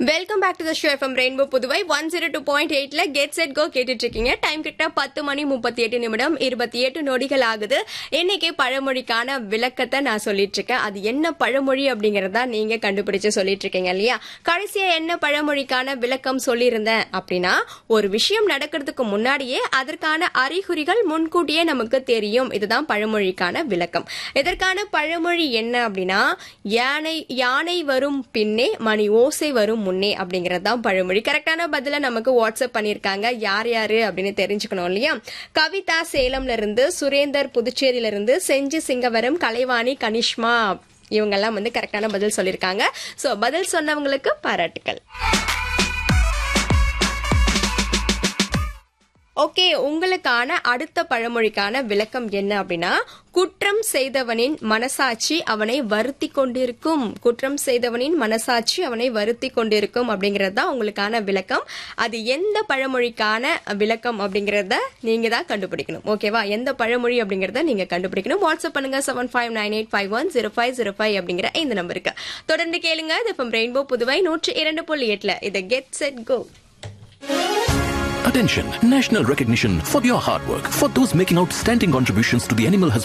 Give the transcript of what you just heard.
Welcome back to the show FM rainbow Puduvai one zero two point எயிட்ல get set go கேட்டுட்டு இருக்கீங்க time கிட்ட பத்து மணி முப்பத்தி எட்டு நிமிடம் இருபத்தி எட்டு நொடிகள் ஆகுது இன்னைக்கு பழமொழிக்கான விளக்கத்தை நான் சொல்லிட்டு இருக்கேன் அது என்ன பழமொழி அப்படிங்கறத நீங்க கண்டுபிடிச்சு சொல்லிட்டு இருக்கீங்க இல்லையா கடைசியா என்ன பழமொழிக்கான விளக்கம் சொல்லியிருந்தேன் அப்படின்னா ஒரு விஷயம் நடக்கிறதுக்கு முன்னாடியே அதற்கான அறிகுறிகள் முன்கூட்டியே நமக்கு தெரியும் இதுதான் பழமொழிக்கான விளக்கம் இதற்கான பழமொழி என்ன அப்படின்னா யானை யானை வரும் பின்னே மணி ஓசை வரும் முன்னே அப்படிங்கறது தான் பழமொழி கரெக்டான பதில நமக்கு வாட்ஸ்அப் பண்ணிருக்காங்க யார் யாரு அப்படின்னு தெரிஞ்சுக்கணும் இல்லையா கவிதா சேலம்ல இருந்து சுரேந்தர் புதுச்சேரியில இருந்து செஞ்சி சிங்கவரம் கலைவாணி கனிஷ்மா இவங்கெல்லாம் வந்து கரெக்டான பதில் சொல்லியிருக்காங்க சோ பதில் சொன்னவங்களுக்கு பாராட்டுக்கள் ஓகே உங்களுக்கான அடுத்த பழமொழிக்கான விளக்கம் என்ன அப்படின்னா குற்றம் செய்தவனின் மனசாட்சி அவனை வருத்தி கொண்டிருக்கும் குற்றம் செய்தவனின் மனசாட்சி அவனை வருத்தி கொண்டிருக்கும் அப்படிங்கறது தான் உங்களுக்கான விளக்கம் அது எந்த பழமொழிக்கான விளக்கம் அப்படிங்கறத நீங்க தான் கண்டுபிடிக்கணும் ஓகேவா எந்த பழமொழி அப்படிங்கறத நீங்க கண்டுபிடிக்கணும் வாட்ஸ்அப் பண்ணுங்க seven five nine eight five one zero five zero five அப்படிங்கிற இந்த நம்பருக்கு தொடர்ந்து கேளுங்க இது இப்போ ரெயின்போ புதுவை நூற்றி இரண்டு புள்ளி எட்டுல இது get set go Attention! National recognition for your hard work. For those making outstanding contributions to the animal husbandry